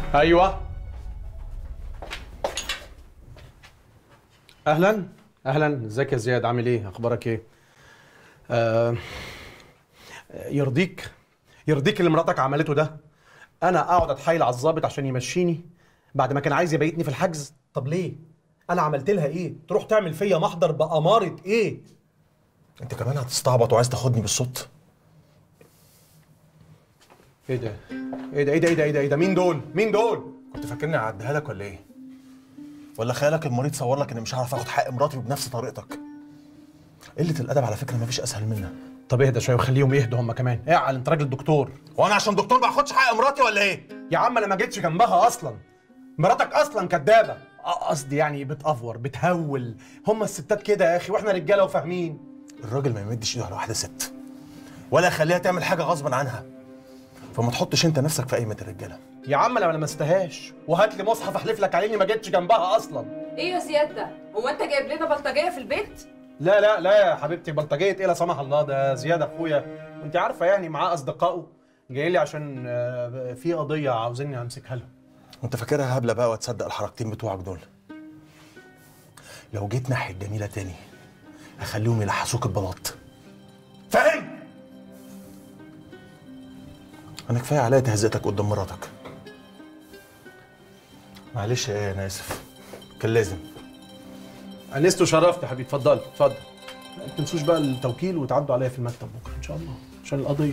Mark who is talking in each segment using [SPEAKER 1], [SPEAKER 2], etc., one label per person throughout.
[SPEAKER 1] ايوه اهلا اهلا ازيك يا زياد عامل ايه اخبارك ايه آه يرضيك يرضيك اللي مراتك عملته ده انا اقعد اتحايل على الظابط عشان يمشيني بعد ما كان عايز يبيتني في الحجز طب ليه انا عملت لها ايه تروح تعمل فيا محضر باماره ايه
[SPEAKER 2] انت كمان هتستعبط وعايز تاخدني بالصوت
[SPEAKER 1] ايه ده ايه ده ايه ده ايه ده ايه ده, إيه ده؟ مين دول مين دول
[SPEAKER 2] كنت فاكرني اعديها لك ولا ايه ولا خيالك المريض صور لك اني مش هعرف اخد حق مراتي بنفس طريقتك قله الادب على فكره مفيش اسهل منها
[SPEAKER 1] طب اهدى شويه وخليهم يهدوا هم كمان اعقل انت راجل دكتور
[SPEAKER 2] وانا عشان دكتور ما اخدش حق مراتي ولا ايه
[SPEAKER 1] يا عم انا ما جيتش جنبها اصلا مراتك اصلا كدابه قصدي يعني بتافور بتهول هم الستات كده يا اخي واحنا رجاله وفاهمين
[SPEAKER 2] الراجل ما يمدش ايده على واحده ست ولا يخليها تعمل حاجه غصبا عنها فما تحطش انت نفسك في قايمه الرجاله
[SPEAKER 1] يا عم انا ما لمستهاش وهات لي مصحف احلف لك عليه اني ما جيتش جنبها اصلا
[SPEAKER 3] ايه يا زياد ده؟ هو انت جايب لنا بلطجيه في البيت؟
[SPEAKER 1] لا لا لا يا حبيبتي بلطجيه ايه لا سمح الله ده زياد اخويا وانت عارفه يعني معاه اصدقائه جاي لي عشان آه، في قضيه عاوزيني امسكها لهم
[SPEAKER 2] وانت فاكرها هبله بقى وتصدق الحركتين بتوعك دول لو جيت ناحيه جميله تاني اخليهم يلحسوك البلاط فاهم انا كفايه عليا تهزئتك قدام مراتك معلش يا ايه انا اسف كان لازم
[SPEAKER 1] انست وشرفت يا حبيبي اتفضل اتفضل ما تنسوش بقى التوكيل وتعدوا عليا في المكتب بكره ان شاء الله عشان القضيه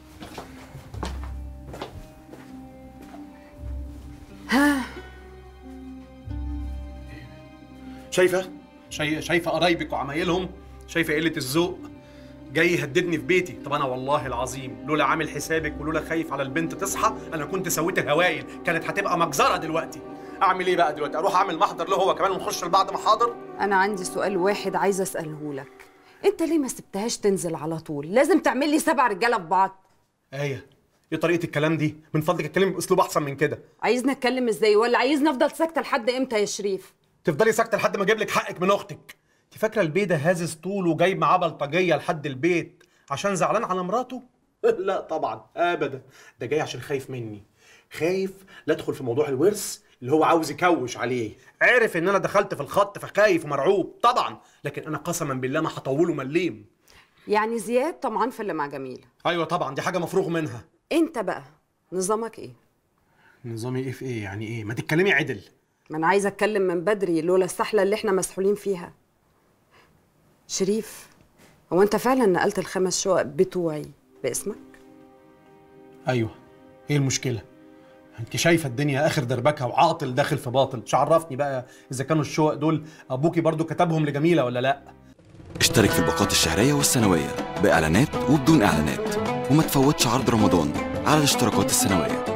[SPEAKER 1] شايفه شاي... شايفه قرايبك وعمايلهم شايفه قله الذوق جاي يهددني في بيتي طب انا والله العظيم لولا عامل حسابك ولولا خايف على البنت تصحى انا كنت سويت الهوايل كانت هتبقى مجزره دلوقتي اعمل ايه بقى دلوقتي اروح اعمل محضر له هو كمان ونخش لبعض محاضر
[SPEAKER 3] انا عندي سؤال واحد عايزه اساله لك انت ليه ما سبتهاش تنزل على طول لازم تعمل لي سبع رجاله في بعض
[SPEAKER 1] ايه ايه طريقه الكلام دي من فضلك اتكلمي باسلوب احسن من كده
[SPEAKER 3] عايزني اتكلم ازاي ولا عايزني افضل ساكته لحد امتى يا شريف
[SPEAKER 1] تفضلي ساكته لحد ما اجيب لك حقك من اختك انت فاكره البيده هازز طول وجايب معاه بلطجيه لحد البيت عشان زعلان على مراته لا طبعا ابدا ده جاي عشان خايف مني خايف لا ادخل في موضوع الورث اللي هو عاوز يكوش عليه عارف ان انا دخلت في الخط فخايف ومرعوب طبعا لكن انا قسما بالله ما هطوله مليم
[SPEAKER 3] يعني زياد طمعان في اللي مع جميله
[SPEAKER 1] ايوه طبعا دي حاجه مفروغ منها
[SPEAKER 3] انت بقى نظامك ايه
[SPEAKER 1] نظامي ايه في ايه يعني ايه ما تتكلمي عدل
[SPEAKER 3] ما انا عايزه اتكلم من بدري لولا السحله اللي احنا مسحولين فيها شريف هو انت فعلا نقلت الخمس شقق بتوعي باسمك
[SPEAKER 1] ايوه ايه المشكله انت شايفه الدنيا اخر دربكه وعاطل داخل في باطل مش عرفني بقى اذا كانوا الشقق دول ابوكي برضو كتبهم لجميله ولا لا
[SPEAKER 4] اشترك في الباقات الشهرية والسنوية بإعلانات وبدون إعلانات وما تفوتش عرض رمضان على الاشتراكات السنوية